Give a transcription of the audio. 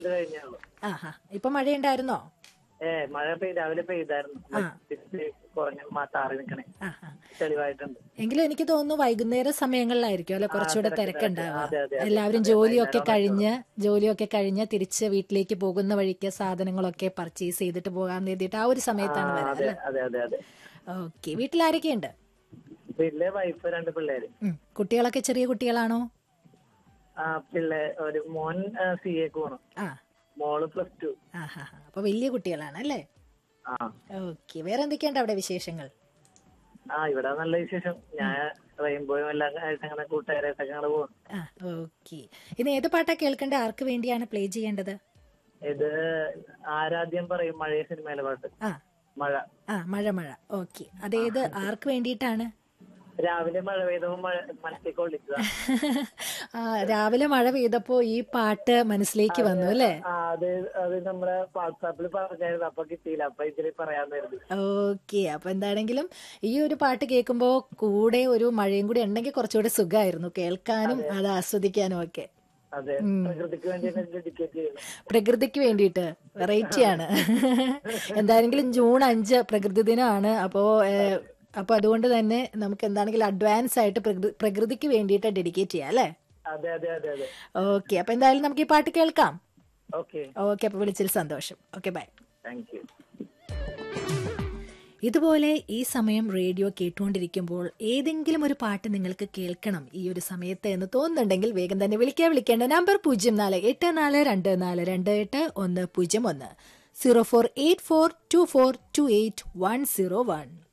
ഇത് കഴിഞ്ഞുള്ളൂ ആഹാ ഇപ്പൊ മഴയുണ്ടായിരുന്നോ ഏ മഴ പെയ്ത് രാവിലെ പെയ്തായിരുന്നു ആ. തിരിച്ച് കുറഞ്ഞു മാറ്റാറി നിക്കണേ ആഹാ തെളിവായിട്ടുണ്ട് എങ്കിലും എനിക്ക് തോന്നുന്നു വൈകുന്നേര സമയങ്ങളിലായിരിക്കും അല്ലെ കുറച്ചുകൂടെ തിരക്ക്, തിരക്കുണ്ടാവുക അതെ, അതെ, അതെ. എല്ലാവരും അതെ, ജോലിയൊക്കെ വൈകുന്നേരം കഴിഞ്ഞ് ജോലിയൊക്കെ കഴിഞ്ഞ് തിരിച്ച് വീട്ടിലേക്ക് പോകുന്ന വഴിക്ക് സാധനങ്ങളൊക്കെ പർച്ചേസ് ചെയ്തിട്ട് പോകാൻ വേണ്ടിയിട്ട് ആ ഒരു സമയത്താണ് ആ, വരാം അതെ അല്ലെ അതെ അതെ അതെ ഓക്കെ വീട്ടിലാരൊക്കെയുണ്ട് പിന്നെ വൈഫ് രണ്ട് പിള്ളേര് ഉം. കുട്ടികളൊക്കെ ചെറിയ കുട്ടികളാണോ ആ പിള്ളേ ഒരു മോൻ സി എക്ക് പോണം ആ മോള് പ്ലസ് ടു ആ ഹാ ഹാ അപ്പൊ വലിയ കുട്ടികളാണ് അല്ലേ ആ ഓക്കെ വേറെ എന്തൊക്കെയുണ്ട് അവിടെ വിശേഷങ്ങൾ ആ ഇവിടെ നല്ല വിശേഷം ഞാൻ റെയിൻബോയും എല്ലാം ആയിട്ട് അങ്ങനെ കൂട്ടുകാരായിട്ടൊക്കെ അങ്ങനെ പോകും ആ ഓക്കെ ഇന്ന് ഏത് പാട്ടാ കേൾക്കേണ്ടത് ആർക്ക് വേണ്ടിയാണ് പ്ലേ ചെയ്യേണ്ടത് ഇത് ആരാധ്യം പറയും മഴയ സിനിമയിലെ പാട്ട് ആ മഴ ആ മഴ മഴ ഓക്കെ അതേത് ആർക്ക് വേണ്ടിയിട്ടാണ് രാവിലെ മഴ പെയ്തപ്പോ മഴ മനസ്സിലേക്ക് കൊള്ളിച്ചതാ ആ രാവിലെ മഴ പെയ്തപ്പോ ഈ പാട്ട് മനസ്സിലേക്ക് വന്നു അല്ലേ ആ അത് അത് നമ്മുടെ വാട്സാപ്പിൽ പറഞ്ഞായിരുന്നു അപ്പൊ കിട്ടിയില്ല അപ്പൊ ഇതില് പറയാൻ കരുതി ഓക്കെ അപ്പൊ എന്താണെങ്കിലും ഈ ഒരു പാട്ട് കേൾക്കുമ്പോ കൂടെ ഒരു മഴയും കൂടി ഉണ്ടെങ്കിൽ കുറച്ചുകൂടി സുഖമായിരുന്നു കേൾക്കാനും അത് ആസ്വദിക്കാനും ഒക്കെ അതെ പ്രകൃതിക്ക് വേണ്ടി ഡെഡിക്കേറ്റ് ചെയ്യുന്നു പ്രകൃതിക്ക് വേണ്ടിയിട്ട് വെറൈറ്റി ആണ് എന്താണെങ്കിലും ജൂൺ അഞ്ച് പ്രകൃതി ദിനമാണ് അപ്പോ ഏഹ്, അപ്പൊ അതുകൊണ്ട് തന്നെ നമുക്ക് എന്താണെങ്കിലും അഡ്വാൻസ് ആയിട്ട് പ്രകൃ- പ്രകൃതിക്ക് വേണ്ടിയിട്ട് ഡെഡിക്കേറ്റ് ചെയ്യാം അല്ലേ അതെ അതെ അതെ അതെ ഓക്കെ അപ്പൊ എന്തായാലും നമുക്ക് ഈ പാട്ട് കേൾക്കാം ഓക്കെ ഓക്കെ അപ്പൊ വിളിച്ചതിൽ സന്തോഷം ഓക്കെ ബൈ താങ്ക് യു ഇതുപോലെ ഈ സമയം റേഡിയോ കേട്ടുകൊണ്ടിരിക്കുമ്പോൾ ഏതെങ്കിലും ഒരു പാട്ട് നിങ്ങൾക്ക് കേൾക്കണം ഈ ഒരു സമയത്ത് എന്ന് തോന്നുന്നുണ്ടെങ്കിൽ വേഗം തന്നെ വിളിക്കുക വിളിക്കേണ്ട നമ്പർ പൂജ്യം നാല് എട്ട് നാല് രണ്ട് നാല് രണ്ട് എട്ട് ഒന്ന് പൂജ്യം ഒന്ന് zero four eight four two four two eight one zero one